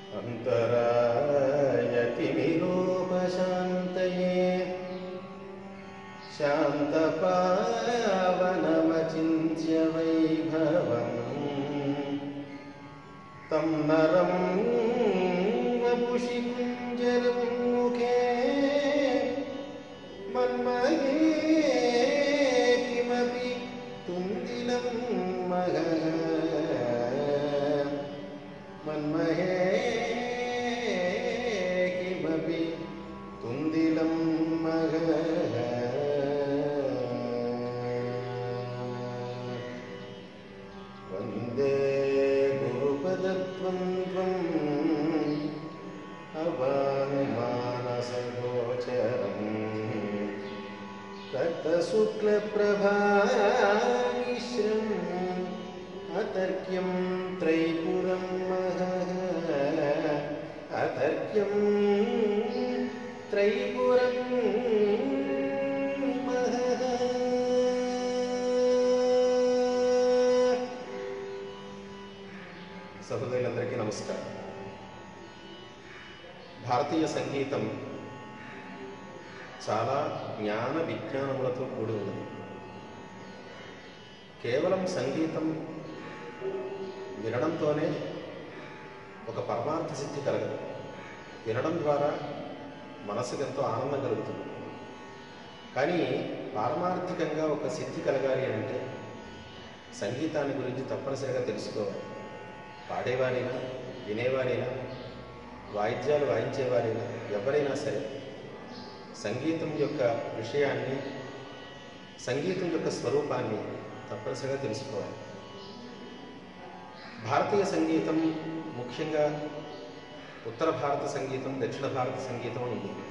अन्तरायतिमिरोपशान्तये शान्तपावनमचिन्त्य वैभवम् तं नरं वपुषि कुञ्जरं मुखे मन्महे किमपि तुन्दिलं महः मन्महे किमपि तुन्दिलं महः वन्दे गुरुपदत्वं त्वम् अवाङ्मानसगोचरम् तत्तशुक्लप्रभामिश्रम् अतर्क्यं त्रैपुरं महः अतर्क्यं त्रैपुरं महः సహృదయులందరికీ నమస్కారం భారతీయ సంగీతం చాలా జ్ఞాన విజ్ఞానములతో కూడి ఉన్నది కేవలం సంగీతం వినడంతోనే ఒక పరమార్థ సిద్ధి కలగదు వినడం ద్వారా మనసుకు ఎంతో ఆనందం కలుగుతుంది కానీ పారమార్థికంగా ఒక సిద్ధి కలగాలి అంటే సంగీతాన్ని గురించి తప్పనిసరిగా తెలుసుకోవాలి పాడేవారైనా వినేవారైనా వాయిద్యాలు వాయించేవారైనా ఎవరైనా సరే సంగీతం యొక్క విషయాన్ని సంగీతం యొక్క స్వరూపాన్ని తప్పనిసరిగా తెలుసుకోవాలి భారతీయ సంగీతం ముఖ్యంగా ఉత్తర భారత సంగీతం దక్షిణ భారత సంగీతం అని ఉంది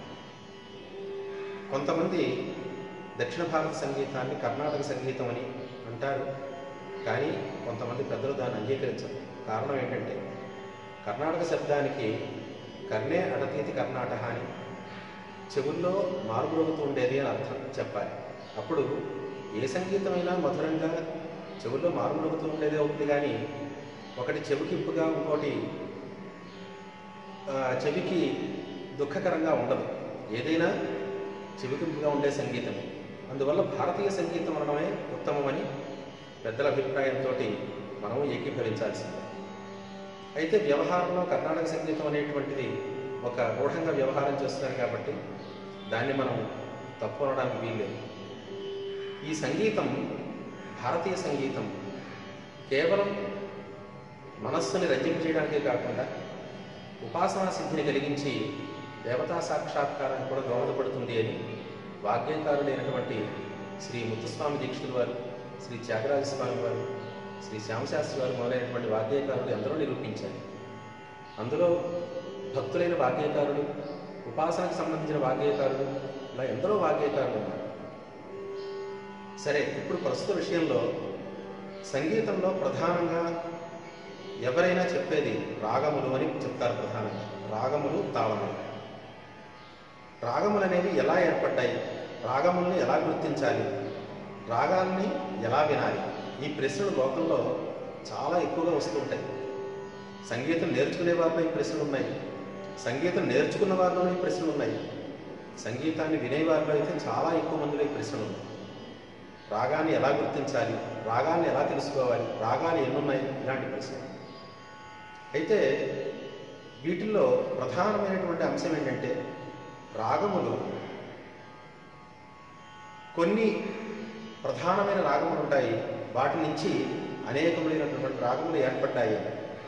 కొంతమంది దక్షిణ భారత సంగీతాన్ని కర్ణాటక సంగీతం అని అంటారు కానీ కొంతమంది పెద్దలు దాన్ని అంగీకరించరు కారణం ఏంటంటే కర్ణాటక శబ్దానికి కర్ణే అడతీతి కర్ణాటక అని చెవుల్లో మారుమరుగుతూ ఉండేది అని అర్థం చెప్పాలి అప్పుడు ఏ సంగీతమైనా మధురంగా చెవుల్లో మారుమరుగుతూ ఉండేదే అవుతుంది కానీ ఒకటి చెవికింపుగా ఇంకోటి ఆ, చెవికి దుఃఖకరంగా ఉండదు ఏదైనా చెవికింపుగా ఉండే సంగీతమే అందువల్ల భారతీయ సంగీతం అనడమే ఉత్తమమని పెద్దల అభిప్రాయంతో మనం ఏకీభవించాల్సిందే అయితే వ్యవహారంలో కర్ణాటక సంగీతం అనేటువంటిది ఒక రూఢంగా వ్యవహారం చేస్తున్నారు కాబట్టి దాన్ని మనం తప్పు అనడానికి వీల్లేదు ఈ సంగీతం భారతీయ సంగీతం కేవలం మనస్సుని రంజింపజేయడానికే కాకుండా ఉపాసనా సిద్ధిని కలిగించి దేవతా సాక్షాత్కారాన్ని కూడా దోహదపడుతుంది అని వాగ్గేయకారుడైనటువంటి శ్రీ ముత్తుస్వామి దీక్షితుల వారు శ్రీ త్యాగరాజ స్వామి వారు శ్రీ శ్యామశాస్త్రి వారు మొదలైనటువంటి వాగ్గేయకారులు ఎందరో నిరూపించారు అందులో భక్తులైన వాగ్గేయకారులు ఉపాసనకు సంబంధించిన వాగ్గేయకారులు ఇలా ఎందరో వాగ్గేయకారులు ఉన్నారు సరే ఇప్పుడు ప్రస్తుత విషయంలో సంగీతంలో ప్రధానంగా ఎవరైనా చెప్పేది రాగములు అని చెప్తారు ప్రధానంగా రాగములు తాళములు రాగములు అనేవి ఎలా ఏర్పడ్డాయి రాగముల్ని ఎలా గుర్తించాలి రాగాల్ని ఎలా వినాలి ఈ ప్రశ్నలు లోకంలో చాలా ఎక్కువగా వస్తూ ఉంటాయి సంగీతం నేర్చుకునే వారిలో ఈ ప్రశ్నలు ఉన్నాయి సంగీతం నేర్చుకున్న వారిలో ఈ ప్రశ్నలు ఉన్నాయి సంగీతాన్ని వినేవారిలో అయితే చాలా ఎక్కువ మందిలో ఈ ప్రశ్నలు ఉన్నాయి రాగాన్ని ఎలా గుర్తించాలి రాగాన్ని ఎలా తెలుసుకోవాలి రాగాలు ఎన్నున్నాయి ఇలాంటి ప్రశ్న అయితే వీటిల్లో ప్రధానమైనటువంటి అంశం ఏంటంటే రాగములు కొన్ని ప్రధానమైన రాగములు ఉంటాయి వాటి నుంచి అనేకములైనటువంటి రాగములు ఏర్పడ్డాయి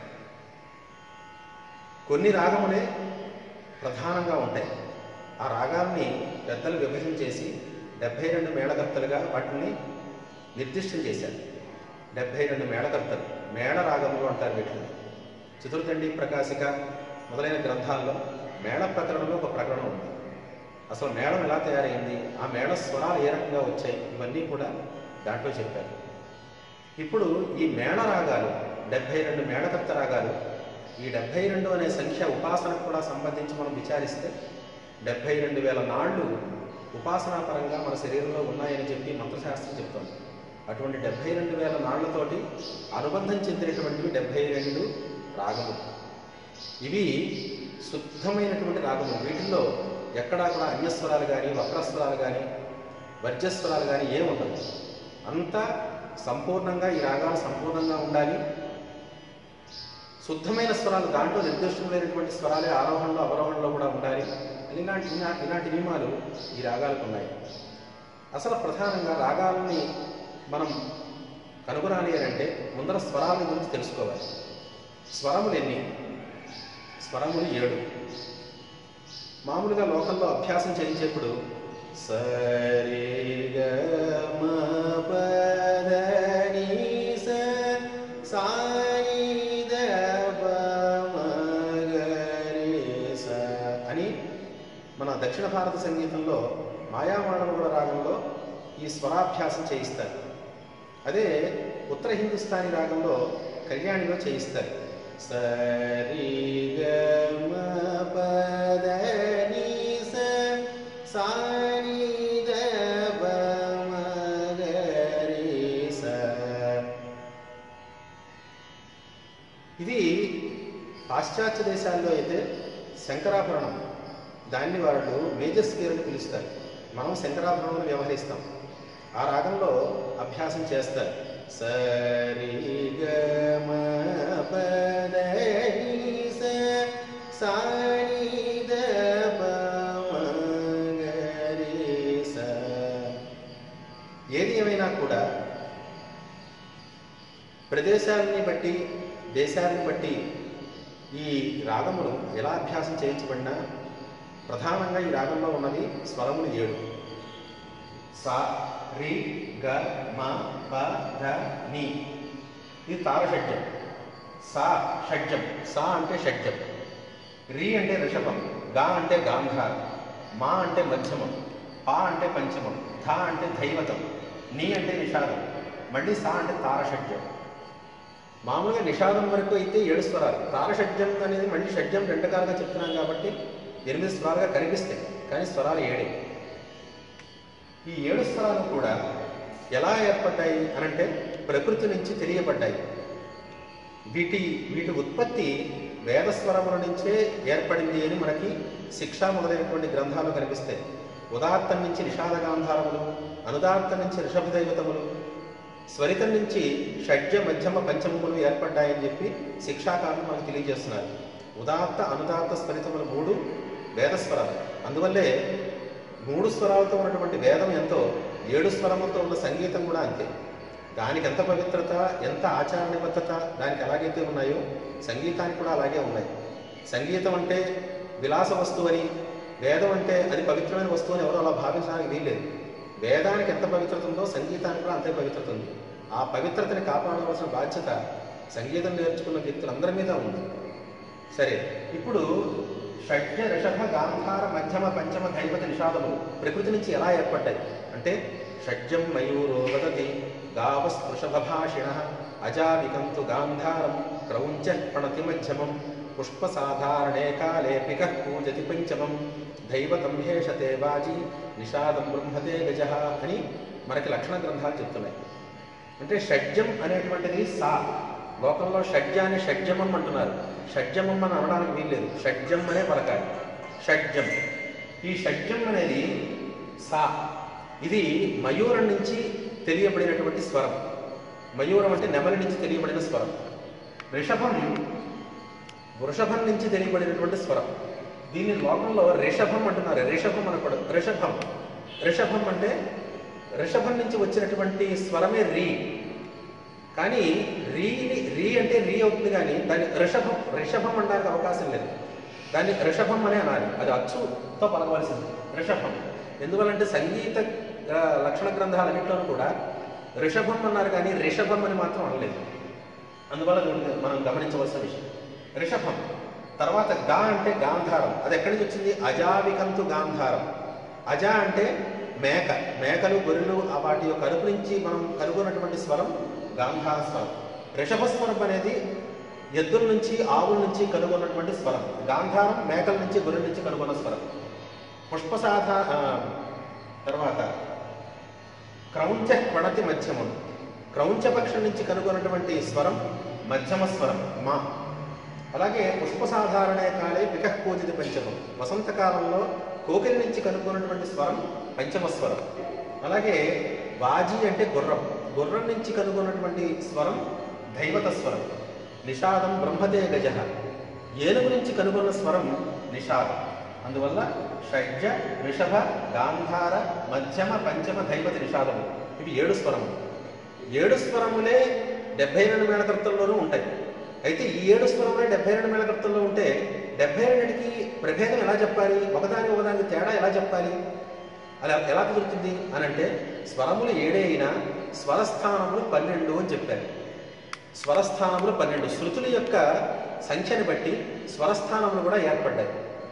కొన్ని రాగములే ప్రధానంగా ఉంటాయి ఆ రాగాల్ని పెద్దలు విభజన చేసి డెబ్భై రెండు మేళకర్తలుగా వాటిని నిర్దిష్టం చేశారు డెబ్భై రెండు మేళకర్తలు మేళ రాగములు అంటారు వీటిని చతుర్థండి ప్రకాశిక మొదలైన గ్రంథాల్లో మేళ ప్రకరణలో ఒక ప్రకరణం ఉంది అసలు మేళం ఎలా తయారైంది ఆ మేళ స్వరాలు ఏ రకంగా వచ్చాయి ఇవన్నీ కూడా దాంట్లో చెప్పారు ఇప్పుడు ఈ మేళ రాగాలు డెబ్భై రెండు మేళకర్త రాగాలు ఈ డెబ్భై రెండు అనే సంఖ్య ఉపాసనకు కూడా సంబంధించి మనం విచారిస్తే డెబ్భై రెండు వేల నాళ్ళు ఉపాసనాపరంగా మన శరీరంలో ఉన్నాయని చెప్పి మంత్రశాస్త్రం చెప్తోంది అటువంటి డెబ్భై రెండు వేల నాళ్లతోటి అనుబంధం చెందినటువంటివి డెబ్భై రెండు రాగములు ఇవి శుద్ధమైనటువంటి రాగములు వీటిల్లో ఎక్కడా కూడా అన్యస్వరాలు కానీ వక్రస్వరాలు కానీ వర్జస్వరాలు కానీ ఏముండవు అంతా సంపూర్ణంగా ఈ రాగాలు సంపూర్ణంగా ఉండాలి శుద్ధమైన స్వరాలు దాంట్లో నిర్దిష్టమైనటువంటి స్వరాలే ఆరోహణలో అవరోహణలో కూడా ఉండాలి ఇలాంటి ఇలా- ఇలాంటి నియమాలు ఈ రాగాలకు ఉన్నాయి అసలు ప్రధానంగా రాగాలని మనం కనుగొనాలి అని అంటే ముందర స్వరాల గురించి తెలుసుకోవాలి స్వరములు ఎన్ని స్వరములు ఏడు మామూలుగా లోకల్లో అభ్యాసం చేయించేప్పుడు సరి గ మ ప ద ని స సారి ద ప మ గ రి స అని మన దక్షిణ భారత సంగీతంలో మాయామాళవగుడ రాగంలో ఈ స్వరాభ్యాసం చేయిస్తారు అదే ఉత్తర హిందుస్థానీ రాగంలో కళ్యాణిలో చేయిస్తారు సరి గ మ ప ద ని స సారి ద ప మ గ రి స ఇది పాశ్చాత్య దేశాల్లో అయితే శంకరాభరణం దాన్ని వాళ్ళు మేజర్ స్కేల్ అని పిలుస్తారు మనం శంకరాభరణం వ్యవహరిస్తాం ఆ రాగంలో అభ్యాసం చేస్తారు సరి గ మ ప ద ని స సారి ద ప మ గ రి స ఏది ఏమైనా కూడా ప్రదేశాలని బట్టి దేశాలను బట్టి ఈ రాగములు ఎలా అభ్యాసం చేయించబడినా ప్రధానంగా ఈ రాగంలో ఉన్నది స్వరములు ఏడు సా రి గ మ ప ధ ని ఇది తారషడ్జం సా షడ్జం సా అంటే షడ్జం రి అంటే రిషభం గా అంటే గాంధారం మా అంటే మధ్యమం పా అంటే పంచమం ధ అంటే దైవతం నీ అంటే నిషాదం మళ్ళీ సా అంటే తారషడ్జం మామూలుగా నిషాదం వరకు అయితే ఏడు స్వరాలు తారషడ్జం అనేది మళ్ళీ షడ్జం రెండు రకాలుగా చెప్తున్నాం కాబట్టి ఎనిమిది స్వరాలుగా కనిపిస్తాయి కానీ స్వరాలు ఏడే ఈ ఏడు స్వరాలు కూడా ఎలా ఏర్పడ్డాయి అనంటే ప్రకృతి నుంచి తెలియబడ్డాయి వీటి వీటి ఉత్పత్తి వేదస్వరముల నుంచే ఏర్పడింది అని మనకి శిక్ష మొదలైనటువంటి గ్రంథాలు కనిపిస్తాయి ఉదాత్తం నుంచి నిషాద గాంధారములు అనుదాత్తం నుంచి ఋషభ దైవతములు స్వరితం నుంచి షడ్జ మధ్యమ పంచమములు ఏర్పడ్డాయని చెప్పి శిక్షాకారులు మనకు తెలియజేస్తున్నారు ఉదాత్త అనుదాత్త స్వరితములు మూడు వేదస్వరాలు అందువల్లే మూడు స్వరాలతో ఉన్నటువంటి వేదం ఎంతో ఏడు స్వరములతో ఉన్న సంగీతం కూడా అంతే దానికి ఎంత పవిత్రత ఎంత ఆచార నిబద్ధత దానికి ఎలాగైతే ఉన్నాయో సంగీతానికి కూడా అలాగే ఉన్నాయి సంగీతం అంటే విలాస వస్తువు అని వేదం అంటే అది పవిత్రమైన వస్తువు అని ఎవరు అలా భావించడానికి వీల్లేదు వేదానికి ఎంత పవిత్రత ఉందో సంగీతానికి కూడా అంతే పవిత్రత ఉంది ఆ పవిత్రతని కాపాడవలసిన బాధ్యత సంగీతం నేర్చుకున్న వ్యక్తులందరి మీద ఉంది సరే ఇప్పుడు షడ్జ రిషభ గాంధార మధ్యమ పంచమ దైవత నిషాదములు ప్రకృతి నుంచి ఎలా ఏర్పడ్డాయి అంటే షడ్జం మయూరో వదతి గావస్పృషభాషిణ అజావికంతు గాంధారం క్రౌంచ ప్రణతి మధ్యమం పుష్పసాధారణే కాలే పిక పూజతి పంచమం దైవతం హేషతే వాజి నిషాదం బ్రహ్మతే గజ అని మనకి లక్షణ గ్రంథాలు చెప్తున్నాయి అంటే షడ్జం అనేటువంటిది సా లోకంలో షడ్జాన్ని షడ్జమం అంటున్నారు షడ్జమం అని అనడానికి వీల్లేదు షడ్జం అనే పలకాలి షడ్జం ఈ షడ్జం అనేది సా ఇది మయూరం నుంచి తెలియబడినటువంటి స్వరం మయూరం అంటే నెమలి నుంచి తెలియబడిన స్వరం రిషభం వృషభం నుంచి తెలియబడినటువంటి స్వరం దీన్ని లోకంలో రిషభం అంటున్నారు రిషభం అనకూడదు రిషభం రిషభం అంటే రిషభం నుంచి వచ్చినటువంటి స్వరమే రీ కానీ రీని రీ అంటే రీ అవుతుంది కానీ దాన్ని రిషభం రిషభం అనడానికి అవకాశం లేదు దాన్ని రిషభం అనే అనాలి అది అచ్చుతో పలకవలసింది రిషభం ఎందువల్లంటే సంగీత ఆ, లక్షణ గ్రంథాలన్నింటిలోనూ కూడా రిషభం అన్నారు కానీ రిషభం అని మాత్రం అనలేదు అందువల్ల దీన్ని మనం గమనించవలసిన విషయం రిషభం తర్వాత గా అంటే గాంధారం అది ఎక్కడి నుంచి వచ్చింది అజావికంతు గాంధారం అజ అంటే మేక మేకలు గొర్రెలు ఆ వాటి యొక్క కడుపు నుంచి మనం కనుగొన్నటువంటి స్వరం గాంధార స్వరం రిషభ స్వరం అనేది ఎద్దుల నుంచి ఆవుల నుంచి కనుగొన్నటువంటి స్వరం గాంధారం మేకల నుంచి గొర్రెల నుంచి కనుగొన్న స్వరం పుష్పసాధ ఆ, తర్వాత క్రౌంచ ప్రణతి మధ్యమం క్రౌంచ పక్షం నుంచి కనుగొన్నటువంటి స్వరం మధ్యమ స్వరం మా అలాగే పుష్ప సాధారణే కాలే పికః పూజిత పంచమం వసంతకాలంలో కోకిల నుంచి కనుక్కున్నటువంటి స్వరం పంచమ స్వరం అలాగే బాజీ అంటే గుర్రం గుర్రం నుంచి కనుగొన్నటువంటి స్వరం దైవత స్వరం నిషాదం బ్రహ్మతే గజ ఏనుగు నుంచి కనుగొన్న స్వరం నిషాదం అందువల్ల షడ్జ వృషభ గాంధార మధ్యమ పంచమ దైవత నిషాదము ఇవి ఏడు స్వరములు ఏడు స్వరములే డెబ్బై రెండు మేళకర్తల్లోనూ ఉంటాయి అయితే ఈ ఏడు స్వరములే డెబ్బై రెండు మేళకర్తల్లో ఉంటే డెబ్బై రెండుకి ప్రభేదం ఎలా చెప్పాలి ఒకదాని ఒకదానికి తేడా ఎలా చెప్పాలి అలా ఎలా కుదురుతుంది అని అంటే స్వరములు ఏడే అయినా స్వరస్థానములు పన్నెండు అని చెప్పారు స్వరస్థానములు పన్నెండు శృతుల యొక్క సంఖ్యను బట్టి స్వరస్థానములు కూడా ఏర్పడ్డాయి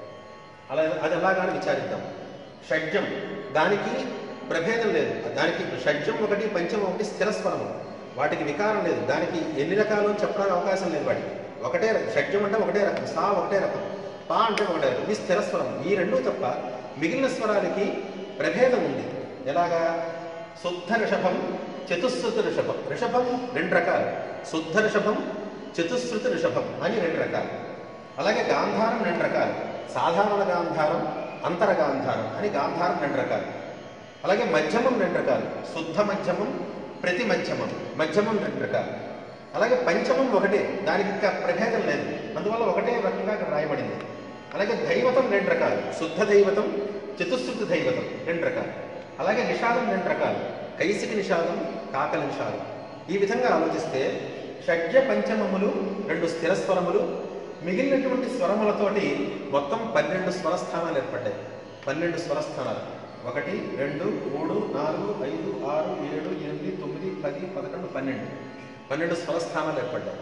అలా అది ఎలాగాని విచారిద్దాం షడ్జం దానికి ప్రభేదం లేదు దానికి షడ్జం ఒకటి పంచం ఒకటి స్థిర స్వరము వాటికి వికారం లేదు దానికి ఎన్ని రకాలు అని చెప్పడానికి అవకాశం లేదు వాటికి ఒకటే రకం. షడ్జం అంటే ఒకటే రకం సా ఒకటే రకం పా అంటే ఒకటే రకం ఇది స్థిర స్వరం ఈ రెండు తప్ప మిగిలిన స్వరాలకి ప్రభేదం ఉంది ఎలాగా శుద్ధ రిషభం చతుశ్రుతి రిషభం రిషభం రెండు రకాలు శుద్ధ రిషభం చతుశ్రుతి రిషభం అని రెండు రకాలు అలాగే గాంధారం రెండు రకాలు సాధారణ గాంధారం అంతర గాంధారం అని గాంధారం రెండు రకాలు అలాగే మధ్యమం రెండు రకాలు శుద్ధ మధ్యమం ప్రతి మధ్యమం మధ్యమం రెండు రకాలు అలాగే పంచమం ఒకటే దానికి ఇంకా ప్రభేదం లేదు అందువల్ల ఒకటే రకంగా ఇక్కడ రాయబడింది అలాగే దైవతం రెండు రకాలు శుద్ధ దైవతం చతుశ్రుతి దైవతం రెండు రకాలు అలాగే నిషాదం రెండు రకాలు కైసిక నిషాదం కాకల నిషాదం ఈ విధంగా ఆలోచిస్తే షడ్జ పంచమములు రెండు స్థిర స్వరములు మిగిలినటువంటి స్వరములతోటి మొత్తం పన్నెండు స్వరస్థానాలు ఏర్పడ్డాయి పన్నెండు స్వరస్థానాలు ఒకటి రెండు మూడు నాలుగు ఐదు ఆరు ఏడు ఎనిమిది తొమ్మిది పది పదకొండు పన్నెండు పన్నెండు స్వరస్థానాలు ఏర్పడ్డాయి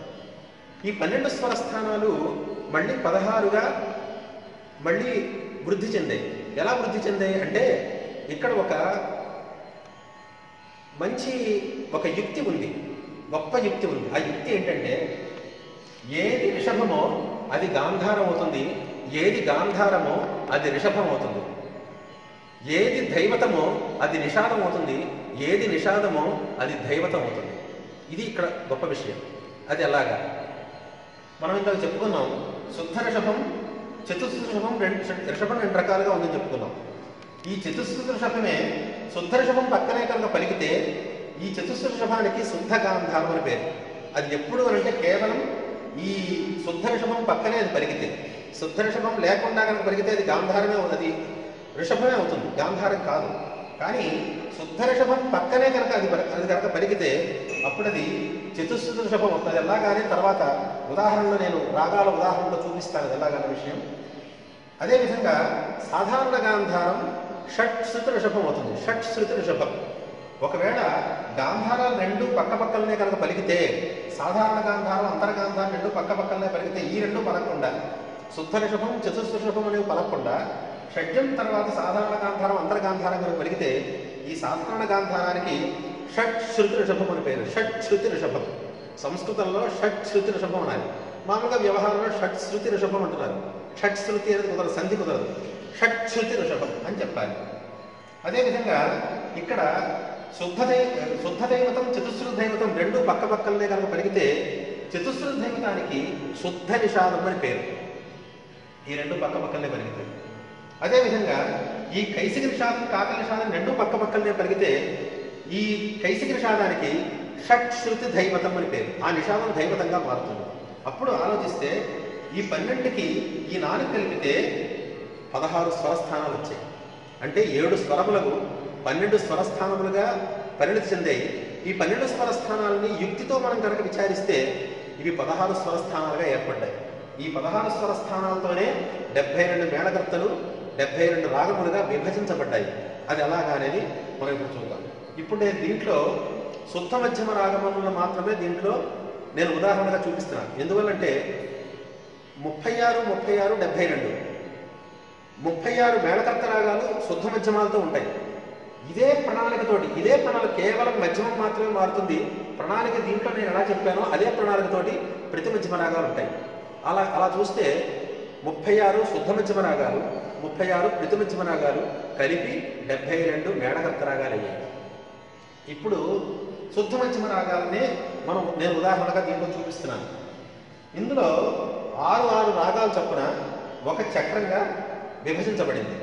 ఈ పన్నెండు స్వరస్థానాలు మళ్ళీ పదహారుగా మళ్ళీ వృద్ధి చెందాయి ఎలా వృద్ధి చెందాయి అంటే ఇక్కడ ఒక మంచి ఒక యుక్తి ఉంది గొప్ప యుక్తి ఉంది ఆ యుక్తి ఏంటంటే ఏది రిషభమో అది గాంధారం అవుతుంది ఏది గాంధారమో అది రిషభం అవుతుంది ఏది దైవతమో అది నిషాదం అవుతుంది ఏది నిషాదమో అది దైవతం అవుతుంది ఇది ఇక్కడ గొప్ప విషయం అది ఎలాగా మనం ఇందాక చెప్పుకున్నాం శుద్ధ రిషభం చతుశ్రుత రిషభం రెండు రిషభం రెండు రకాలుగా ఉందని చెప్పుకున్నాం ఈ చతుశ్రుత రిషభమే శుద్ధ రిషభం పక్కనే కనుక పలికితే ఈ చతుశ్రుత రిషభానికి శుద్ధ గాంధారం అని పేరు అది ఎప్పుడు అని అంటే కేవలం ఈ శుద్ధ రిషభం పక్కనే అది పలికితే శుద్ధ రిషభం లేకుండా కనుక పలికితే అది గాంధారమే అవుతుంది రిషభమే అవుతుంది గాంధారం కాదు కానీ శుద్ధ రిషభం పక్కనే కనుక అది పలి- అది కనుక పలికితే అప్పుడు అది చతుశ్రుత రిషభం అవుతుంది అది ఎలాగానే తర్వాత ఉదాహరణలో నేను రాగాల ఉదాహరణలో చూపిస్తాను అది ఎలాగన్న విషయం అదేవిధంగా సాధారణ గాంధారం షట్ శృతి రిషభం అవుతుంది షట్ శృతి రిషభం ఒకవేళ గాంధారాలు రెండు పక్క పక్కలనే కనుక పలికితే సాధారణ గాంధారం అంతర గాంధారం రెండు పక్క పక్కలనే పలికితే ఈ రెండు పలకకుండా శుద్ధ రిషభం చతుర్థ రిషభం అనేవి పలకకుండా షడ్జం తర్వాత సాధారణ గాంధారం అంతర గాంధారం కనుక పలికితే ఈ సాధారణ గాంధారానికి షట్ శృతి రిషభం అని పేరు షట్ శృతి రిషభం సంస్కృతంలో షట్ శృతి రిషభం అనాలి మామూలుగా వ్యవహారంలో షట్ శృతి రిషభం అంటున్నారు షట్ శృతి అనేది కుదరదు సంధి కుదరదు షట్ శృతి రిషభం అని చెప్పాలి అదేవిధంగా ఇక్కడ శుద్ధ దై శుద్ధ దైవతం చతుశ్రుత దైవతం రెండు పక్క పక్కలనే కనుక పలికితే చతుశ్రుత దైవతానికి శుద్ధ నిషాదం అని పేరు ఈ రెండు పక్క పక్కలనే పలికితే అదేవిధంగా ఈ కైసిక నిషాదం కాకల నిషాదం రెండు పక్క పక్కలనే పలికితే ఈ కైసిక నిషాదానికి షట్ శృతి దైవతం అని పేరు ఆ నిషాదం దైవతంగా మారుతుంది అప్పుడు ఆలోచిస్తే ఈ పన్నెండుకి ఈ నాలుగు కలిపితే పదహారు స్వరస్థానాలు వచ్చాయి అంటే ఏడు స్వరములకు పన్నెండు స్వరస్థానములుగా పరిణతి చెందాయి ఈ పన్నెండు స్వరస్థానాలని యుక్తితో మనం కనుక విచారిస్తే ఇవి పదహారు స్వరస్థానాలుగా ఏర్పడ్డాయి ఈ పదహారు స్వరస్థానాలతోనే డెబ్బై రెండు మేళకర్తలు డెబ్బై రెండు రాగములుగా విభజించబడ్డాయి అది ఎలాగా అనేది మనం ఇప్పుడు చూద్దాం ఇప్పుడు నేను దీంట్లో శుద్ధ మధ్యమ రాగములను మాత్రమే దీంట్లో నేను ఉదాహరణగా చూపిస్తున్నాను ఎందువల్లంటే ముప్పై ఆరు ముప్పై ఆరు డెబ్బై రెండు ముప్పై ఆరు మేళకర్త రాగాలు శుద్ధ మధ్యమాలతో ఉంటాయి ఇదే ప్రణాళికతోటి ఇదే ప్రణాళిక కేవలం మధ్యమం మాత్రమే మారుతుంది ప్రణాళిక దీంట్లో నేను ఎలా చెప్పానో అదే ప్రణాళికతోటి ప్రతి మధ్యమ రాగాలు ఉంటాయి అలా అలా చూస్తే ముప్పై ఆరు శుద్ధ మధ్యమ రాగాలు ముప్పై ఆరు ప్రతి మధ్యమ రాగాలు కలిపి డెబ్బై రెండు మేళకర్త రాగాలు అయ్యాయి ఇప్పుడు శుద్ధ మధ్యమ రాగాలనే మనం నేను ఉదాహరణగా దీంట్లో చూపిస్తున్నాను ఇందులో ఆరు ఆరు రాగాలు చొప్పున ఒక చక్రంగా విభజించబడింది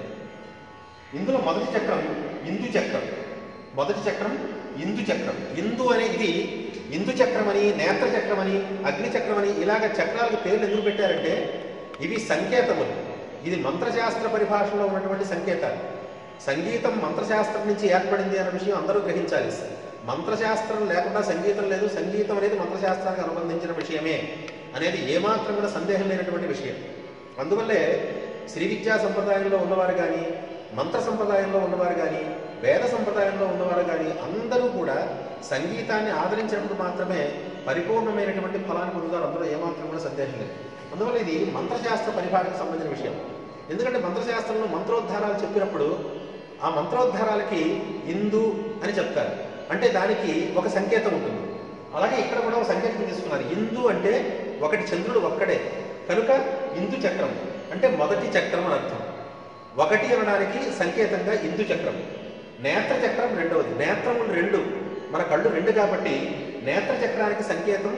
ఇందులో మొదటి చక్రం ఇందు చక్రం మొదటి చక్రం ఇందు చక్రం ఇందు అనే ఇది ఇందు చక్రం అని నేత్ర చక్రం అని అగ్ని చక్రం అని ఇలాగ చక్రాలకు పేర్లు ఎందుకు పెట్టారంటే ఇవి సంకేతములు ఇది మంత్రశాస్త్ర పరిభాషలో ఉన్నటువంటి సంకేతాలు సంగీతం మంత్రశాస్త్రం నుంచి ఏర్పడింది అనే విషయం అందరూ గ్రహించాలి మంత్రశాస్త్రం లేకుండా సంగీతం లేదు సంగీతం అనేది మంత్రశాస్త్రానికి అనుబంధించిన విషయమే అనేది ఏమాత్రం కూడా సందేహం లేనటువంటి విషయం అందువల్లే శ్రీ విద్యా సంప్రదాయంలో ఉన్నవారు కానీ మంత్ర సంప్రదాయంలో ఉన్నవారు కానీ వేద సంప్రదాయంలో ఉన్నవారు కానీ అందరూ కూడా సంగీతాన్ని ఆదరించినప్పుడు మాత్రమే పరిపూర్ణమైనటువంటి ఫలాన్ని పొందుతారు అందులో ఏమాత్రం కూడా సందేహం లేదు అందువల్ల ఇది మంత్రశాస్త్ర పరిభాషకు సంబంధించిన విషయం ఎందుకంటే మంత్రశాస్త్రంలో మంత్రోద్ధారాలు చెప్పినప్పుడు ఆ మంత్రోద్ధారాలకి ఇందు అని చెప్తారు అంటే దానికి ఒక సంకేతం ఉంటుంది అలాగే ఇక్కడ కూడా ఒక సంకేతం తీసుకున్నారు ఇందు అంటే ఒకటి చంద్రుడు ఒక్కడే కనుక ఇందు చక్రం అంటే మొదటి చక్రం అని అర్థం ఒకటి అనడానికి సంకేతంగా ఇందు చక్రం నేత్ర చక్రం రెండవది నేత్రములు రెండు మన కళ్ళు రెండు కాబట్టి నేత్ర చక్రానికి సంకేతం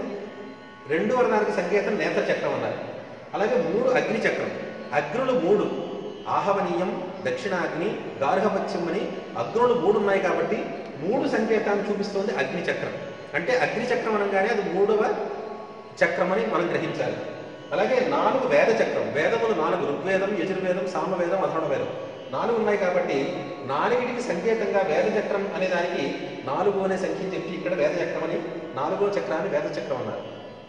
రెండు అనడానికి సంకేతం నేత్ర చక్రం అన్నారు అలాగే మూడు అగ్ని చక్రం అగ్నులు మూడు ఆహవనీయం దక్షిణాగ్ని గార్హపత్యం అని అగ్నులు మూడు ఉన్నాయి కాబట్టి మూడు సంకేతాన్ని చూపిస్తోంది అగ్ని చక్రం అంటే అగ్ని చక్రం అనగానే అది మూడవ చక్రం అని మనం గ్రహించాలి అలాగే నాలుగు వేద చక్రం వేదములు నాలుగు ఋగ్వేదం యజుర్వేదం సామవేదం అధర్ణ వేదం నాలుగు ఉన్నాయి కాబట్టి నాలుగిటికి సంకేతంగా వేద చక్రం అనే దానికి నాలుగు అనే సంఖ్య చెప్పి ఇక్కడ వేద చక్రం అని నాలుగో చక్రాన్ని వేద చక్రం అన్నారు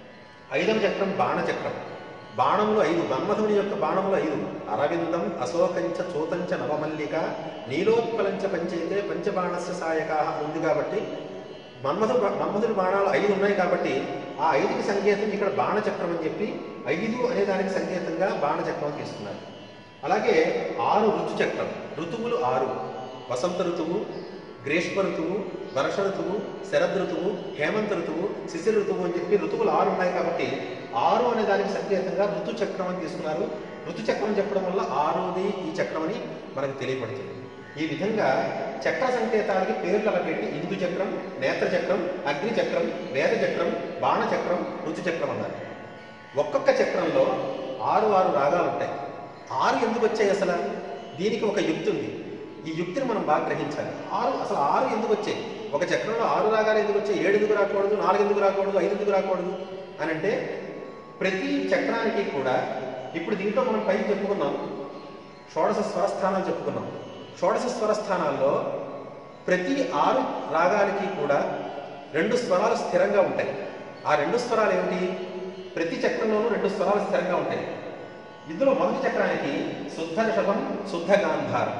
ఐదవ చక్రం బాణ చక్రం బాణములు ఐదు మన్మధుని యొక్క బాణములు ఐదు అరవిందం అశోకంచ చూతంచ నవమల్లిక నీలోత్పలంచ పంచైతే పంచబాణస్య సాయకా ఉంది కాబట్టి మన్మధు మన్మధుడి బాణాలు ఐదు ఉన్నాయి కాబట్టి ఆ ఐదుకి సంకేతం ఇక్కడ బాణచక్రం అని చెప్పి ఐదు అనే దానికి సంకేతంగా బాణచక్రం అని తీసుకున్నారు అలాగే ఆరు ఋతు చక్రం ఋతువులు ఆరు వసంత ఋతువు గ్రీష్మ ఋతువు వర్ష ఋతువు శరద్ ఋతువు హేమంత ఋతువు శిశిర ఋతువు అని చెప్పి ఋతువులు ఆరు ఉన్నాయి కాబట్టి ఆరు అనే దానికి సంకేతంగా ఋతు చక్రం అని తీసుకున్నారు ఋతు చక్రం చెప్పడం వల్ల ఆరోది ఈ చక్రం అని మనకు తెలియపడుతుంది ఈ విధంగా చక్ర సంకేతాలకి పేర్లు అలా పెట్టి ఇందు చక్రం నేత్ర చక్రం అగ్ని చక్రం వేద చక్రం బాణ చక్రం ఋతు చక్రం అన్నారు ఒక్కొక్క చక్రంలో ఆరు ఆరు రాగాలు ఉంటాయి ఆరు ఎందుకు వచ్చాయి అసలు దీనికి ఒక యుక్తి ఉంది ఈ యుక్తిని మనం బాగా గ్రహించాలి ఆరు అసలు ఆరు ఎందుకు వచ్చాయి ఒక చక్రంలో ఆరు రాగాలు ఎందుకు వచ్చాయి ఏడు ఎందుకు రాకూడదు నాలుగు ఎందుకు రాకూడదు ఐదు ఎందుకు రాకూడదు అని అంటే ప్రతి చక్రానికి కూడా ఇప్పుడు దీంట్లో మనం పైకి చెప్పుకున్నాం షోడశ స్వరస్థానాలు చెప్పుకున్నాం షోడశ స్వరస్థానాల్లో ప్రతి ఆరు రాగాలకి కూడా రెండు స్వరాలు స్థిరంగా ఉంటాయి ఆ రెండు స్వరాలు ఏమిటి ప్రతి చక్రంలోనూ రెండు స్వరాలు స్థిరంగా ఉంటాయి ఇందులో మొదటి చక్రానికి శుద్ధ రిషభం శుద్ధ గాంధారం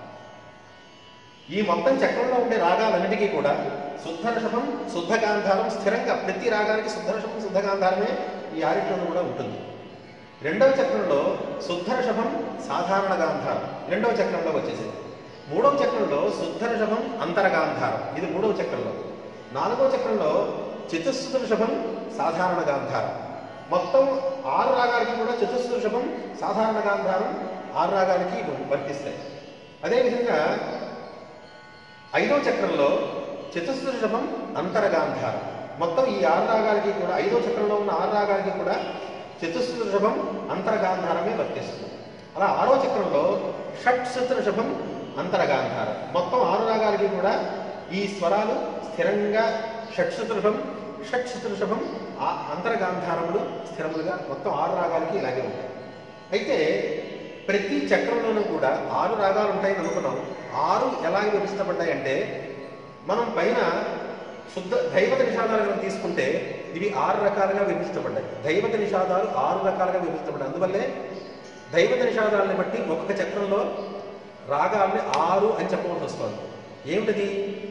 ఈ మొత్తం చక్రంలో ఉండే రాగాలన్నిటికీ కూడా శుద్ధ రిషభం శుద్ధ గాంధారం స్థిరంగా ప్రతి రాగానికి శుద్ధ రిషభం శుద్ధ గాంధారమే ఈ ఆరిట్లోనూ కూడా ఉంటుంది రెండవ చక్రంలో శుద్ధ రిషభం సాధారణ గాంధారం రెండవ చక్రంలో వచ్చేసింది మూడవ చక్రంలో శుద్ధ రిషభం అంతరగాంధారం ఇది మూడవ చక్రంలో నాలుగవ చక్రంలో చతుశ్రుత రిషభం సాధారణ గాంధారం మొత్తం ఆరు రాగాలకి కూడా చతుశ్రుత రిషభం సాధారణ గాంధారం ఆరు రాగాలకి వర్తిస్తాయి అదేవిధంగా ఐదవ చక్రంలో చతుశ్రుత రిషభం అంతరగాంధారం మొత్తం ఈ ఆరు రాగాలకి కూడా ఐదవ చక్రంలో ఉన్న ఆరు రాగాలకి కూడా చతుశ్రుత రిషభం అంతరగాంధారమే వర్తిస్తుంది అలా ఆరో చక్రంలో షట్శృత రిషభం అంతరగాంధారం మొత్తం ఆరు రాగాలకి కూడా ఈ స్వరాలు స్థిరంగా షట్శృత రిషభం షట్శృత రిషభం ఆ అంతరగాంధారములు స్థిరములుగా మొత్తం ఆరు రాగాలకి ఇలాగే ఉంటాయి అయితే ప్రతి చక్రంలోనూ కూడా ఆరు రాగాలు ఉంటాయని అనుకున్నాం ఆరు ఎలాగ విభజించబడ్డాయంటే మనం పైన శుద్ధ దైవత నిషాదాలు కనుక తీసుకుంటే ఇవి ఆరు రకాలుగా విభజించబడ్డాయి దైవత నిషాదాలు ఆరు రకాలుగా విభజించబడ్డాయి అందువల్లే దైవత నిషాదాలని బట్టి ఒక్కొక్క చక్రంలో రాగాల్ని ఆరు అని చెప్పవలసి వస్తుంది ఏమిటిది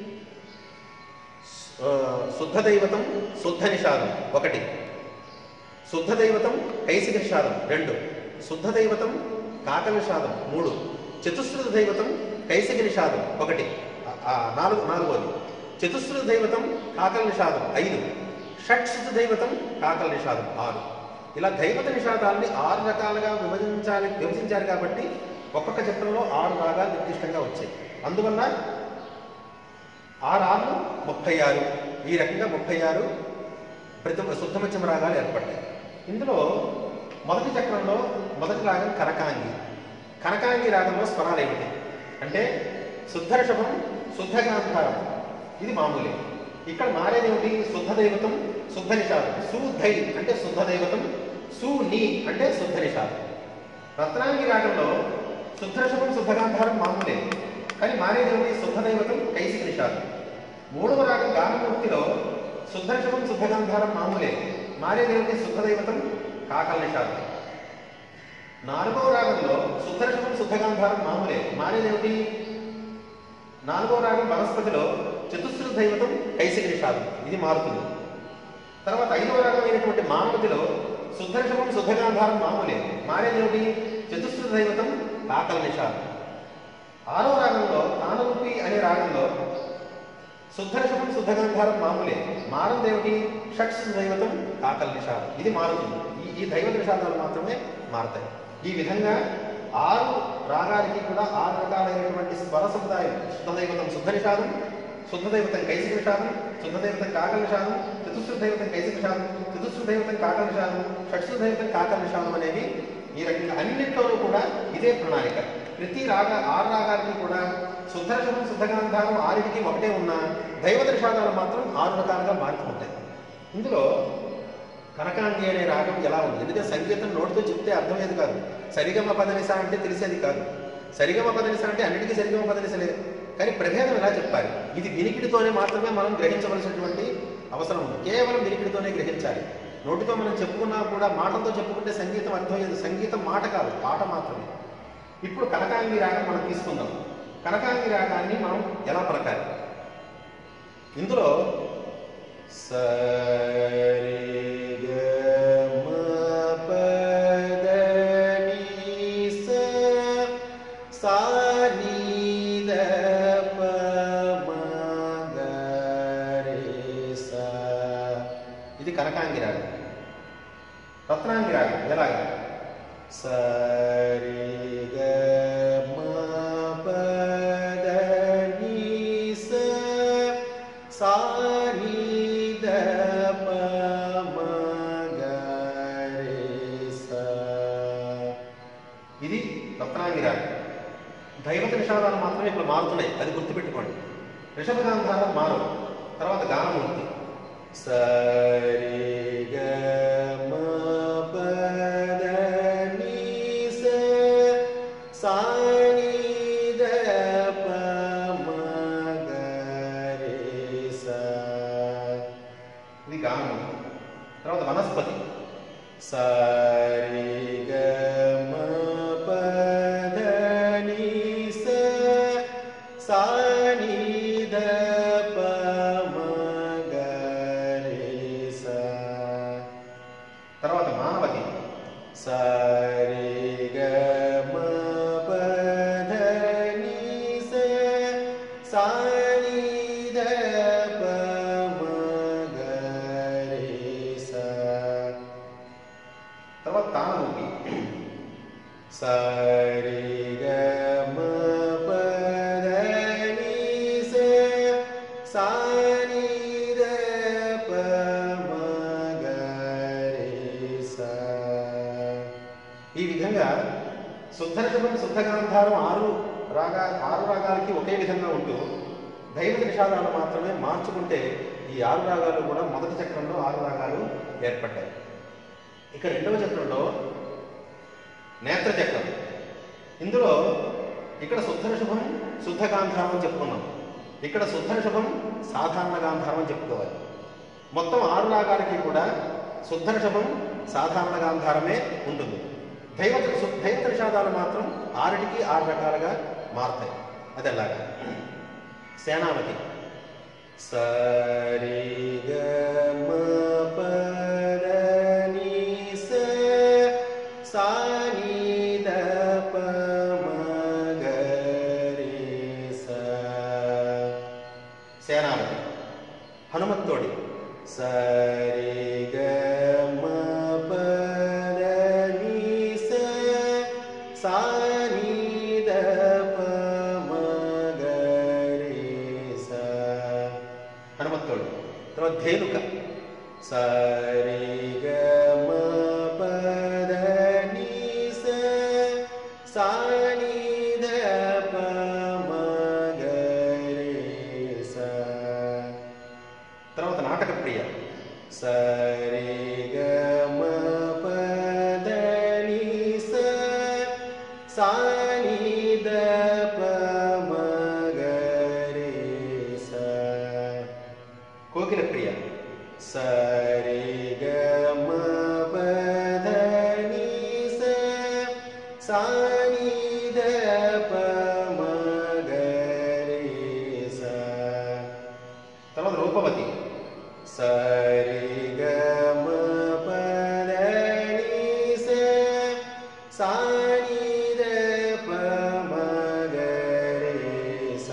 ఆ, శుద్ధ దైవతం శుద్ధ నిషాదం ఒకటి శుద్ధ దైవతం కైసిక నిషాదం రెండు శుద్ధ దైవతం కాక నిషాదం మూడు చతుశ్రుత దైవతం కైసిక నిషాదం ఒకటి ఆ- ఆ నాలుగు నాలుగోది చతుశ్రుత దైవతం కాకల నిషాదం ఐదు షట్శుత దైవతం కాకల నిషాదం ఆరు ఇలా దైవత నిషాదాల్ని ఆరు రకాలుగా విభజించాలి విభజించారు కాబట్టి ఒక్కొక్క చక్రంలో ఆరు రాగాలు నిర్దిష్టంగా వచ్చాయి అందువల్ల ఆరు ఆరు ముప్పై ఆరు ఈ రకంగా ముప్పై ఆరు ప్రతి శుద్ధమత్యం రాగాలు ఏర్పడ్డాయి ఇందులో మొదటి చక్రంలో మొదటి రాగం కనకాంగి కనకాంగి రాగంలో స్వరాలు ఏమిటి అంటే శుద్ధ ఋషభం శుద్ధ గాంధారం ఇది మామూలే ఇక్కడ మారేది ఏమిటి శుద్ధ దైవతం శుద్ధ నిషాదం సుధై అంటే శుద్ధ దైవతం సు ని అంటే శుద్ధ నిషాదం రత్నాంగి రాగంలో శుద్ధ ఋషభం శుద్ధ గాంధారం మామూలే కానీ మారేది ఏమిటి శుద్ధ దైవతం కైసిక నిషాదం మూడవ రాగం గానమూర్తిలో శుద్ధ ఋషభం శుద్ధ గాంధారం మామూలే మారేది ఏమిటి శుద్ధ దైవతం కాకల నిషాదం నాలుగవ రాగంలో శుద్ధ ఋషభం శుద్ధ గాంధారం మామూలే మారేది ఏమిటి నాలుగవ రాగం వనస్పతిలో చతుశ్రుత దైవతం కైసిక నిషాదం ఇది మారుతుంది తర్వాత ఐదవ రాగం అయినటువంటి మానవతిలో శుద్ధ ఋషభం శుద్ధ గాంధారం మామూలే మారేది ఏమిటి చతుశ్రుత దైవతం కాకల నిషాదం ఆరవ రాగంలో తానరూపి అనే రాగంలో శుద్ధ ఋషభం శుద్ధ గాంధారం మామూలే మారం దేవటి షట్స్ దైవతం కాకల నిషాదం ఇది మారుతుంది ఈ ఈ దైవత నిషాదాలు మాత్రమే మారుతాయి ఈ విధంగా ఆరు రాగాలకి కూడా ఆరు రకాలైనటువంటి స్వర సముదాయం శుద్ధ దైవతం శుద్ధ నిషాదం శుద్ధ దైవతం కైసిక నిషాదం శుద్ధ దైవతం కాకల నిషాదం చతుశ్రుత దైవతం కైసిక నిషాదం చతుశ్రుత దైవతం కాకల నిషాదం షట్సు దైవతం కాకల నిషాదం అనేవి ఈ రకంగా అన్నింటిలోనూ కూడా ఇదే ప్రణాళిక ప్రతి రాగ ఆరు రాగాలకి కూడా శుద్ధ ఋషభం శుద్ధ గాంధారం ఆరింటికి ఒకటే ఉన్న దైవత నిషాదాలు మాత్రం ఆరు రకాలుగా మారుతూ ఉంటాయి ఇందులో కనకాంగి అనే రాగం ఎలా ఉంది ఎందుకంటే సంగీతం నోటితో చెప్తే అర్థమయ్యేది కాదు సరిగమ పదనిస అంటే తెలిసేది కాదు సరిగమ పదనిస అంటే అన్నిటికీ సరిగమ పదనిసలే కానీ ప్రభేదం ఎలా చెప్పాలి ఇది వినికిడితోనే మాత్రమే మనం గ్రహించవలసినటువంటి అవసరం ఉంది కేవలం వినికిడితోనే గ్రహించాలి నోటితో మనం చెప్పుకున్నా కూడా మాటలతో చెప్పుకుంటే సంగీతం అర్థమయ్యేది సంగీతం మాట కాదు పాట మాత్రమే ఇప్పుడు కనకాంగి రాగం మనం తీసుకుందాం కనకాంగి రాగాన్ని మనం ఎలా పలకాలి ఇందులో సరి గ మ ప ద ని స సా ని ద ప మ గ రే స ఇది కనకాంగి రాగం రత్నాంగి రాగం ఎలాగా సరి గ మ ప ద ని స సా ని ద ప మ గ రే స ఇది రత్నాంగి రాగం దైవత నిషాదాలు మాత్రమే ఇక్కడ మారుతున్నాయి అది గుర్తుపెట్టుకోండి రిషభ గాంధారం మారవు తర్వాత గానమూర్తి సరి గ మ ప ద ని స సా ని ద ప మ గ రే స ఇది గానమూర్తి తర్వాత వనస్పతి సరి గ మ ప ద ని స సా ని ద ప మ గ రే స తర్వాత మానవతి సరి గ మ ప ద ని స సా ని ద ప మ గ రే స తర్వాత తానమూపి సరి గ మ ప ద ని స సా ని ద ప మ గ రే స ఈ విధంగా శుద్ధ ఋషభం శుద్ధ గాంధారం ఆరు రాగా ఆరు రాగాలకి ఒకే విధంగా ఉంటూ దైవత నిషాదాలు మాత్రమే మార్చుకుంటే ఈ ఆరు రాగాలు కూడా మొదటి చక్రంలో ఆరు రాగాలు ఏర్పడ్డాయి ఇక రెండవ చక్రంలో నేత్ర చక్రం ఇందులో ఇక్కడ శుద్ధ ఋషభం శుద్ధ గాంధారం అని చెప్పుకున్నాం ఇక్కడ శుద్ధ ఋషభం సాధారణ గాంధారం అని చెప్పుకోవాలి మొత్తం ఆరు రాగాలకి కూడా శుద్ధ ఋషభం సాధారణ గాంధారమే ఉంటుంది దైవత సు- దైవత నిషాదాలు మాత్రం ఆరిటికి ఆరు రకాలుగా మారుతాయి అది ఎలాగా సేనాపతి సరి గ మ ప ద ని స సా ని ద ప మ గ రే స సేనాపతి హనుమంతోడి సరి గ మ ప ద ని స సా ని ద ప మ గ రే స హనుమంతుడు తర్వాత ధేనుక సరి గ మ ప ద సా ని ద ప మ గ రే స తర్వాత నాటక ప్రియ సరి గ మ ప ద ని స సా ని ద ప మ గ రే స కోకిల ప్రియ సరి గ మ ప ద ని స సా ని ద ప మ గ రే స తర్వాత రూపవతి సరి గ మ ప ద ని స సా ని ద ప మ గ రే స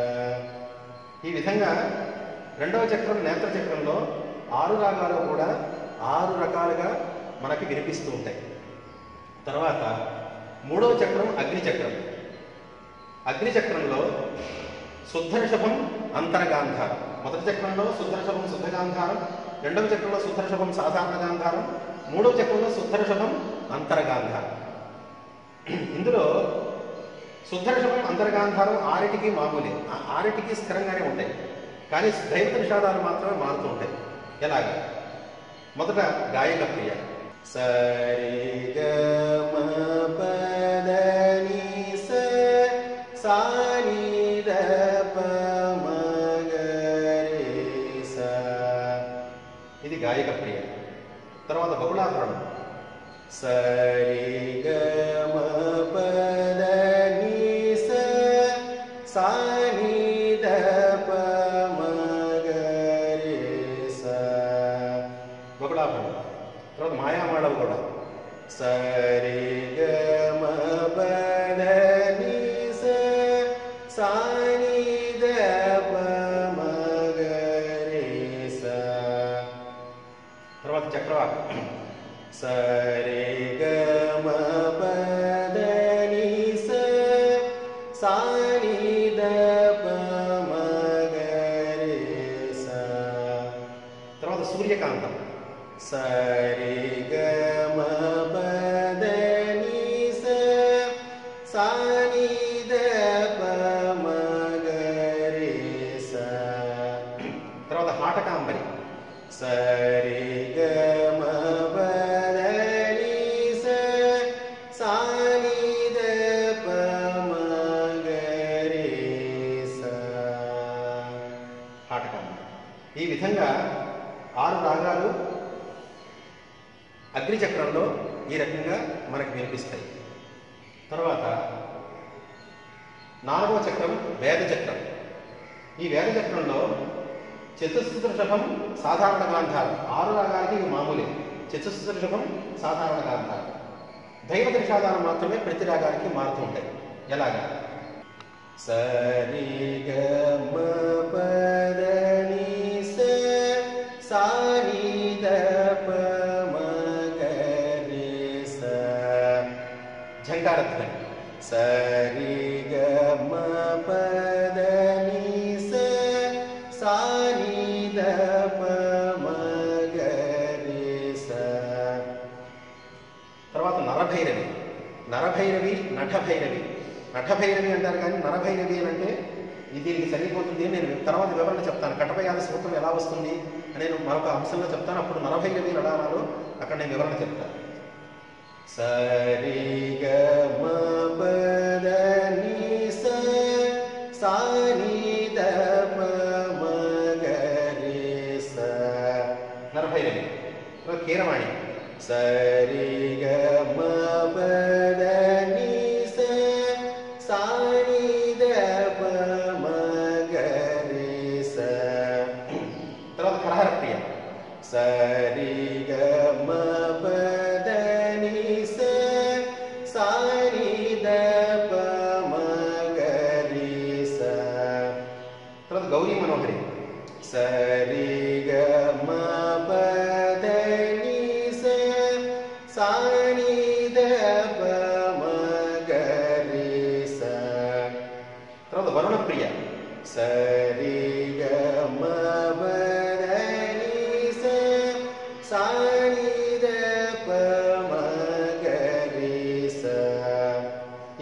ఈ విధంగా రెండవ చక్రం నేత్ర చక్రంలో ఆరు రాగాలు కూడా ఆరు రకాలుగా మనకి వినిపిస్తూ ఉంటాయి తర్వాత మూడవ చక్రం అగ్ని చక్రం అగ్ని చక్రంలో శుద్ధర్షభం అంతర్గాంధారం మొదటి చక్రంలో శుద్ధర్షభం శుద్ధగాంధారం రెండవ చక్రంలో శుద్ధర్షభం సాధారణ గాంధారం మూడవ చక్రంలో శుద్ధర్షభం అంతర్గాంధారం ఇందులో శుద్ధర్షభం అంతర్గాంధారం ఆరిటికి మామూలే ఆ ఆరిటికి స్థిరంగానే ఉంటాయి కానీ దైవత నిషాదాలు మాత్రమే మారుతూ ఉంటాయి ఎలాగా మొదట గాయక ప్రియ సరి గ మ ప ద ని స సా ని ద ప మ గ రే స ఇది గాయక ప్రియ తర్వాత బహుళాభరణం సరి గ మ ప ద ని స సా ని ద ప మ గ రే స బహుళాభరణం తర్వాత మాయామాడవు కూడా సరి గ మ ప ద ని స సా ని ద ప మ గ రే స తర్వాత చక్రవాక సరి గ మ ప ద ని స సా ని ద ప మ గ రే స తర్వాత సూర్యకాంతం సరి గ మ ప ద ని స సా ని ద ప మ గ రే స తర్వాత హాటకాంబరి సరి గ మ ప ద ని స సా ని ద ప మ గ రే స హాటకాంబరి ఈ విధంగా ఆరు రాగాలు అగ్నిచక్రంలో ఈ రకంగా మనకు వినిపిస్తాయి తర్వాత నాలుగవ చక్రం వేద చక్రం ఈ వేద చక్రంలో చతుస్సృషభం సాధారణ గాంధారం ఆరు రాగాలకి ఇవి మామూలే చతుస్సృషభం సాధారణ గాంధారం దైవ దృషాధారం మాత్రమే ప్రతి రాగానికి మారుతూ ఉంటాయి ఎలాగా సరి గ మ ప ద ని స సా ని ద ప మ గ రే స ఝంకారధ్వని సరి గ మ ప ద ని స సా ని ద ప మ గ రే స తర్వాత నరభైరవి నరభైరవి నటభైరవి నటభైరవి అంటారు కానీ నరభైరవి అని అంటే ఇది దీనికి సరిపోతుంది అని నేను తర్వాత వివరణ చెప్తాను కటపయాద సూత్రం ఎలా వస్తుంది అని నేను మరొక అంశంలో చెప్తాను అప్పుడు నరభైరవి ఎలా అనాలో అక్కడ నేను వివరణ చెప్తాను సరి గ మ ప ద ని స సా ని ద ప మ గ రే స నరభైరవి తర్వాత కీరవాణి సరి గ మ ప ద ని స సా ని ద ప మ గ రే స తర్వాత కరహర ప్రియ సరి గ మ ప ద ని స సా ని ద ప మ గ రే స తర్వాత గౌరీ మనోహరి సరి గ మ ప ద ని స సా ని ద ప మ గ రే స తర్వాత వరుణ ప్రియ సరి గ మ ప ద ని స సా ని ద ప మ గ రే స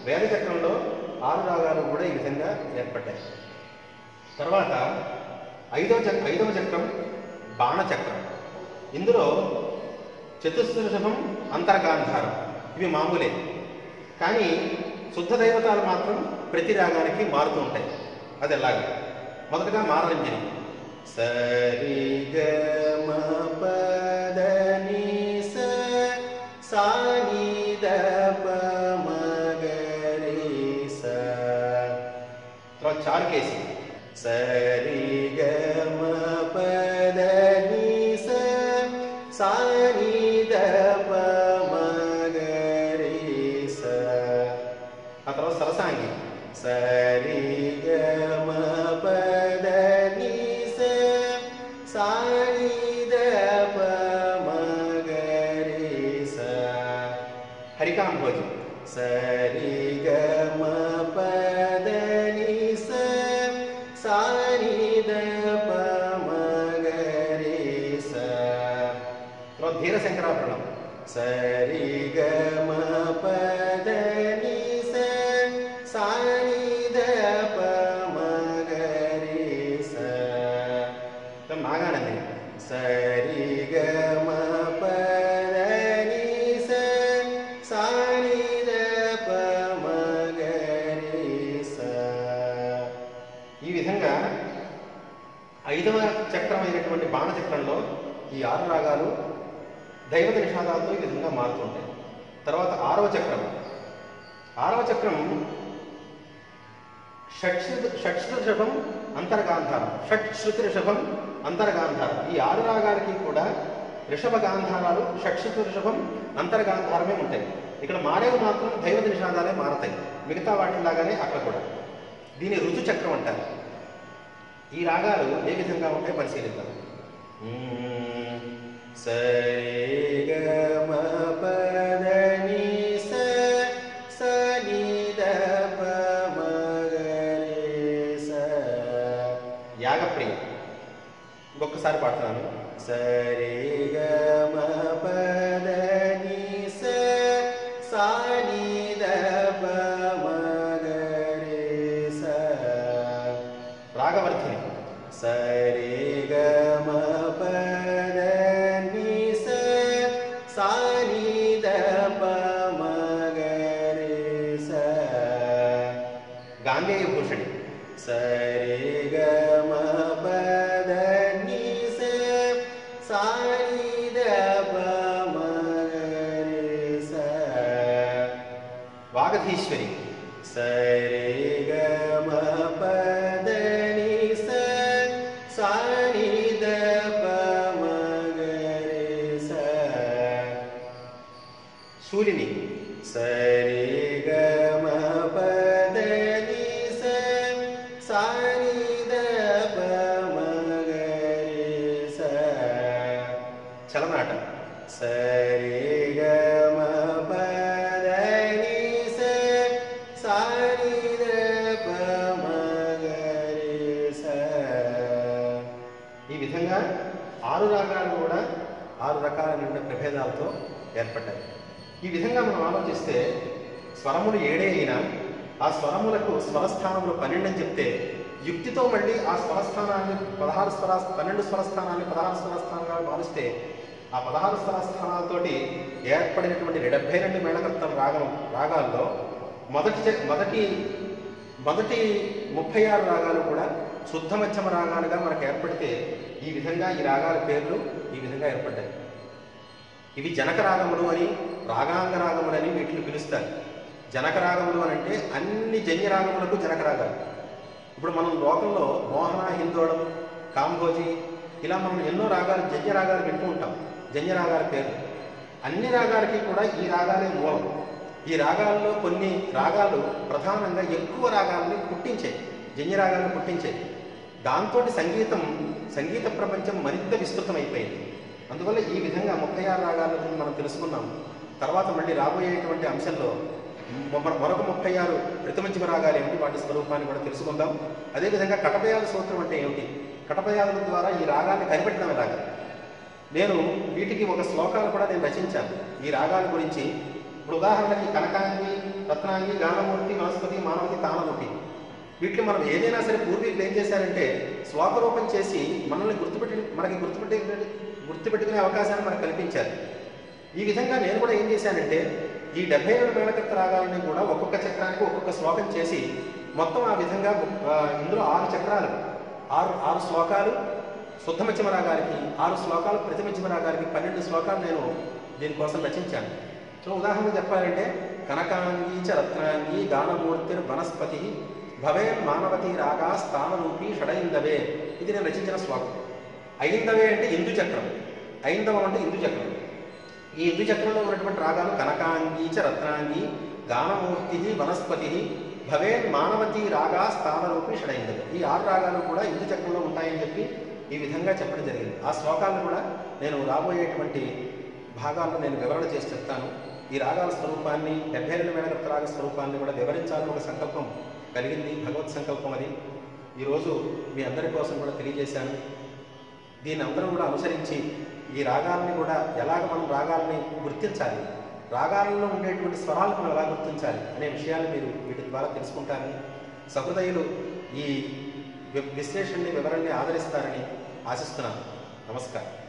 వేద చక్రంలో ఆరు రాగాలు కూడా ఈ విధంగా ఏర్పడ్డాయి తర్వాత ఐదవ చక్ర ఐదవ చక్రం బాణచక్రం ఇందులో చతుస్సృషభం అంతర్గాంధారం ఇవి మామూలే కానీ శుద్ధ దైవతాలు మాత్రం ప్రతి రాగానికి మారుతూ ఉంటాయి అది ఎలాగా మొదటగా మారంజని సరి గ మ పద ని స సా ని ద ప మ గ రి స తర్వాత చారుకేసి సరి గ మ పద ని స సా ని ద ప మ గ రి స ఆ తర్వాత సరసాంగి సరి గ మ పద ని స సా ని ద ప మ గ రి స హరికాంభోజి సరి గ మ పద ని స సా ని ద ప మ గ రి స తర్వాత ధీర శంకరాభరణం సరి గ మ పద ని స సా ని ద ప మ గ రి స తర్వాత నాగానందిని సరి గ మ పద ని స సా ని ద ప మ గ రి స ఈ విధంగా ఐదవ చక్రమైనటువంటి బాణచక్రంలో ఈ ఆరు రాగాలు దైవత నిషాదాలతో ఈ విధంగా మారుతుంటాయి తర్వాత ఆరవ చక్రం ఆరవ చక్రం షట్శ్రుత షట్శ్రుత ఋషభం అంతర్గాంధారం షట్శ్రుతి ఋషభం అంతర్గాంధారం ఈ ఆరు రాగాలకి కూడా ఋషభ గాంధారాలు షట్శ్రుత ఋషభం అంతర్గాంధారమే ఉంటాయి ఇక్కడ మారేవి మాత్రం దైవత నిషాదాలే మారతాయి మిగతా వాటిలాగానే అక్కడ కూడా దీని ఋతు చక్రం అంటారు ఈ రాగాలు ఏ విధంగా ఉంటాయి పరిశీలిద్దాం మ్మ్. సరి గ మ పద ని స స ని ద ప మ గ రి స యాగప్రియ ఇంకొకసారి పాడుతున్నాను సరి గ మ పద ని స సా ని ద ప మ గ రి స రాగవర్ధిని సరి గ మ పద ని స సా ని ద ప మ గ రి స గాంగేయ భూషణి సరి గ మ పద ని స సా ని ద ప మ గ రి స వాగధీశ్వరి సరి గ మ పద ని స సా ని ద ప మ గ రి స శూలిని సరి గ మ పద ని స సా ని ద ప మ గ రి స చలనాట సరి గ మ పద ని స సా ని ద ప మ గ రి స ఈ విధంగా ఆరు రాగాలు కూడా ఆరు రకాలైన ప్రభేదాలతో ఏర్పడ్డాయి ఈ విధంగా మనం ఆలోచిస్తే స్వరములు ఏడే అయినా ఆ స్వరములకు స్వరస్థానములు పన్నెండు అని చెప్తే యుక్తితో మళ్ళీ ఆ స్వరస్థానాన్ని పదహారు స్వర పన్నెండు స్వరస్థానాన్ని పదహారు స్వరస్థానాలుగా భావిస్తే ఆ పదహారు స్వరస్థానాలతోటి ఏర్పడినటువంటి డెబ్బై రెండు మేళకర్తల రాగం రాగాల్లో మొదటి చ- మొదటి మొదటి ముప్పై ఆరు రాగాలు కూడా శుద్ధ మధ్యమ రాగాలుగా మనకు ఏర్పడితే ఈ విధంగా ఈ రాగాల పేర్లు ఈ విధంగా ఏర్పడ్డాయి ఇవి జనక రాగములు అని రాగాంగ రాగములు అని వీటిని పిలుస్తారు జనక రాగములు అని అంటే అన్ని జన్య రాగములకు జనక రాగాలు ఇప్పుడు మనం లోకంలో మోహన హిందోళం కాంభోజి ఇలా మనం ఎన్నో రాగాలు జన్య రాగాలు వింటూ ఉంటాం జన్య రాగాల పేర్లు అన్ని రాగాలకి కూడా ఈ రాగాలే మూలం ఈ రాగాల్లో కొన్ని రాగాలు ప్రధానంగా ఎక్కువ రాగాలని పుట్టించాయి జన్య రాగాలను పుట్టించాయి దాంతో సంగీతం సంగీత ప్రపంచం మరింత విస్తృతమైపోయింది అందువల్ల ఈ విధంగా ముప్పై ఆరు రాగాలను మనం తెలుసుకున్నాం తర్వాత మళ్ళీ రాబోయేటువంటి అంశంలో మొ- మరొక ముప్పై ఆరు ప్రతిమంచిమ రాగాలు ఏమిటి వాటి స్వరూపాన్ని కూడా తెలుసుకుందాం అదేవిధంగా కటపయాల సూత్రం అంటే ఏమిటి కటపయాల ద్వారా ఈ రాగాన్ని కనిపెట్టడం ఎలాగా నేను వీటికి ఒక శ్లోకాలు కూడా నేను రచించాను ఈ రాగాల గురించి ఇప్పుడు ఉదాహరణకి కనకాంగి రత్నాంగి గానమూర్తి వనస్పతి మానవతి తానమూర్తి వీటిని మనం ఏదైనా సరే పూర్వీకులు ఏం చేశారంటే స్వాకరూపం చేసి మనల్ని గుర్తుపెట్టి మనకి గుర్తుపెట్టే గుర్తుపెట్టుకునే అవకాశాన్ని మనకు కల్పించారు ఈ విధంగా నేను కూడా ఏం చేశానంటే ఈ డెబ్బై ఏడు మేళకత్త రాగాలని కూడా ఒక్కొక్క చక్రానికి ఒక్కొక్క శ్లోకం చేసి మొత్తం ఆ విధంగా ఆ, ఇందులో ఆరు చక్రాలు ఆరు ఆరు శ్లోకాలు శుద్ధమధ్యమ రాగానికి ఆరు శ్లోకాలు ప్రతిమధ్యమ రాగానికి పన్నెండు శ్లోకాలు నేను దీనికోసం రచించాను సో ఉదాహరణ చెప్పాలంటే కనకాంగీ చ రత్నాంగి గానమూర్తిర్ వనస్పతి భవే మానవతి రాగా స్థానరూపి షడైందవే ఇది నేను రచించిన శ్లోకం ఐందవే అంటే ఇందు చక్రం ఐందవం అంటే ఇందు చక్రం ఈ ఇందు చక్రంలో ఉన్నటువంటి రాగాలు కనకాంగీ చ రత్నాంగి గానమూర్తి వనస్పతి భవే మానవతి రాగా స్థానరూపి షడైందవే ఈ ఆరు రాగాలు కూడా ఇందు చక్రంలో ఉంటాయని చెప్పి ఈ విధంగా చెప్పడం జరిగింది ఆ శ్లోకాలను కూడా నేను రాబోయేటువంటి భాగాల్లో నేను వివరణ చేసి చెప్తాను ఈ రాగాల స్వరూపాన్ని డెబ్బై రెండు మేడగత్త రాగ స్వరూపాన్ని కూడా వివరించాలని ఒక సంకల్పం కలిగింది భగవత్ సంకల్పం అది ఈరోజు మీ అందరి కోసం కూడా తెలియజేశాను దీన్ని అందరూ కూడా అనుసరించి ఈ రాగాల్ని కూడా ఎలాగ మనం రాగాల్ని గుర్తించాలి రాగాలలో ఉండేటువంటి స్వరాలను మనం ఎలా గుర్తించాలి అనే విషయాలు మీరు వీటి ద్వారా తెలుసుకుంటారని సహృదయులు ఈ వి- విశ్లేషణని వివరణని ఆదరిస్తారని ఆశిస్తున్నాను నమస్కారం